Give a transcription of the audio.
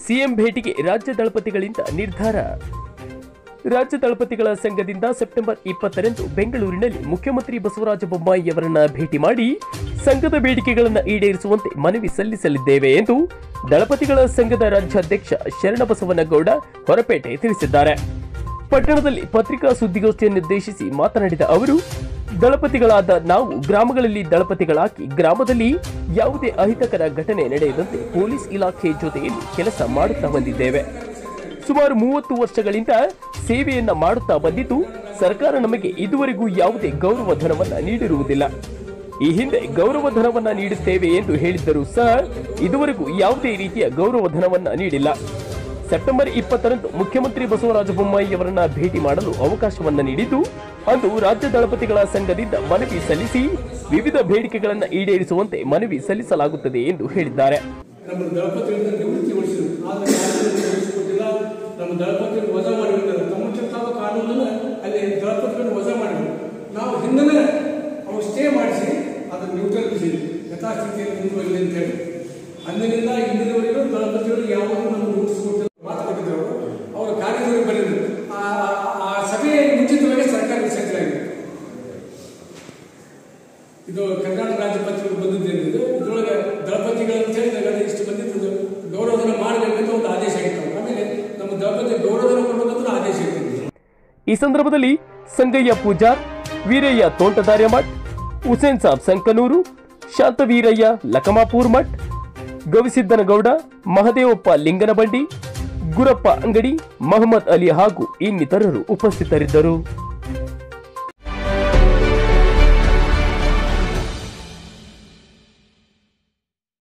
CM ಭೇಟಿಗೆ ರಾಜ್ಯ ದಳಪತಿಗಳಿಂದ ನಿರ್ಧಾರ ರಾಜ್ಯ ದಳಪತಿಗಳ ಸಂಘದಿಂದ ಸೆಪ್ಟೆಂಬರ್ ಇಪ್ಪತ್ತರಂದು ಬೆಂಗಳೂರಿನಲ್ಲಿ ಮುಖ್ಯಮಂತ್ರಿ ಬಸವರಾಜ ಬೊಮ್ಮಾಯಿ ಅವರನ್ನ ಭೇಟಿ ಮಾಡಿ ಸಂಘದ ಬೇಡಿಕೆಗಳನ್ನು ಈಡೇರಿಸುವಂತೆ ಮನವಿ ಸಲ್ಲಿಸಲಿದ್ದೇವೆ ಎಂದು ದಳಪತಿಗಳ ಸಂಘದ ರಾಜ್ಯಾಧ್ಯಕ್ಷ ಶರಣಬಸವನಗೌಡ ಹೊರಪೇಟೆ ತಿಳಿಸಿದ್ದಾರೆ ಪಟ್ಟಣದಲ್ಲಿ ಪತ್ರಿಕಾ ಸುದ್ದಿಗೋಷ್ಠಿಯನ್ನುದ್ದೇಶಿಸಿ ಮಾತನಾಡಿದ ಅವರು ದಳಪತಿಗಳಾದ ನಾವು ಗ್ರಾಮಗಳಲ್ಲಿ ದಳಪತಿಗಳಾಗಿ ಗ್ರಾಮದಲ್ಲಿ ಯಾವುದೇ ಅಹಿತಕರ ಘಟನೆ ನಡೆಯದಂತೆ ಪೊಲೀಸ್ ಇಲಾಖೆ ಜೊತೆಯಲ್ಲಿ ಕೆಲಸ ಮಾಡುತ್ತಾ ಬಂದಿದ್ದೇವೆ ಸುಮಾರು ಮೂವತ್ತು ವರ್ಷಗಳಿಂದ ಸೇವೆಯನ್ನ ಮಾಡುತ್ತಾ ಬಂದಿದ್ದು ಸರ್ಕಾರ ನಮಗೆ ಇದುವರೆಗೂ ಯಾವುದೇ ಗೌರವ ಧನವನ್ನ ನೀಡಿರುವುದಿಲ್ಲ ಈ ಹಿಂದೆ ಗೌರವ ಧನವನ್ನ ನೀಡುತ್ತೇವೆ ಎಂದು ಹೇಳಿದ್ದರೂ ಸಹ ಇದುವರೆಗೂ ಯಾವುದೇ ರೀತಿಯ ಗೌರವ ಧನವನ್ನ ನೀಡಿಲ್ಲ ಸೆಪ್ಟೆಂಬರ್ ಇಪ್ಪತ್ತರಂದು ಮುಖ್ಯಮಂತ್ರಿ ಬಸವರಾಜ ಬೊಮ್ಮಾಯಿ ಅವರನ್ನ ಭೇಟಿ ಮಾಡಲು ಅವಕಾಶವನ್ನ ನೀಡಿದ್ದು ಅಂದು ರಾಜ್ಯ ದಳಪತಿಗಳ ಸಂಘದಿಂದ ಮನವಿ ಸಲ್ಲಿಸಿ ವಿವಿಧ ಬೇಡಿಕೆಗಳನ್ನು ಈಡೇರಿಸುವಂತೆ ಮನವಿ ಸಲ್ಲಿಸಲಾಗುತ್ತದೆ ಎಂದು ಹೇಳಿದ್ದಾರೆ ನಮ್ಮ ದಳಪತಿಗಳಿಂದ ನಿವೃತ್ತಿಗೊಳಿಸಿದ್ರು ಆದರೆ ಕಾನೂನು ನಿವೃತ್ತಿಗೊಳಿಸಿಲ್ಲ ನಮ್ಮ ದಳಪತಿಗಳು ವಜಾ ಮಾಡಿಬಿಡ್ತಾರೆ ತಮ್ಮ ತಾವು ಕಾನೂನನ್ನು ಅಲ್ಲಿ ದಳಪತಿಗಳನ್ನು ವಜಾ ಮಾಡಿದ್ರು ನಾವು ಹಿಂದನೇ ಅವ್ರು ಸ್ಟೇ ಮಾಡಿಸಿ ಅದನ್ನು ನ್ಯೂಟ್ರಲಿಸಿ ಯಥಾಸ್ಥಿತಿಯಲ್ಲಿ ಮುಂದುವರಿಲಿ ಅಂತ ಹೇಳಿ ಅಂದಿನಿಂದ ಇಂದಿನವರೆಗೂ ದಳಪತಿಗಳು ಯಾವಾಗಲೂ ನಮಗೆ ನೋಟಿಸ್ ಕೊಟ್ಟಿಲ್ಲ ಮಾತು ಕೊಟ್ಟಿದ್ರು ಅವರು ಅವರ ಕಾರ್ಯದವರು ಬರೆದರು ಆ ಆ- ಆ ಸಭೆಯ ಮುಂಚಿತವಾಗಿ ಸರ್ಕಾರ ವಿಸರ್ಜನೆ ಆಗಿದೆ ಇದು ಕರ್ನಾಟಕ ರಾಜ್ಯ ಪತ್ರಿಕೆ ಬಂದಿದ್ದೇನೆ ಇದು ಇದ್ರೊಳಗೆ ದಳಪತಿಗಳು ಅಂತ ಹೇಳಿದಾಗ ಇಷ್ಟು ಬಂದಿದ್ದು ಗೌರವಧನ ಮಾಡಬೇಕಂತ ಒಂದು ಆದೇಶ ಆಗಿತ್ತು ಆಮೇಲೆ ನಮ್ಮ ದಳಪತಿ ಗೌರವಧನ ಕೊಡಬೇಕಂತ ಆದೇಶ ಇತ್ತು ಈ ಸಂದರ್ಭದಲ್ಲಿ ಸಂಗಯ್ಯ ಪೂಜಾರ್ ವೀರಯ್ಯ ತೋಂಟದಾರ್ಯ ಮಠ್ ಹುಸೇನ್ ಸಾಬ್ ಸಂಕನೂರು ಶಾಂತವೀರಯ್ಯ ಲಕಮಾಪುರ್ ಮಠ್ ಗವಿಸಿದ್ದನಗೌಡ ಮಹದೇವಪ್ಪ ಲಿಂಗನಬಂಡಿ ಗುರಪ್ಪ ಅಂಗಡಿ ಮಹಮ್ಮದ್ ಅಲಿ ಹಾಗೂ ಇನ್ನಿತರರು ಉಪಸ್ಥಿತರಿದ್ದರು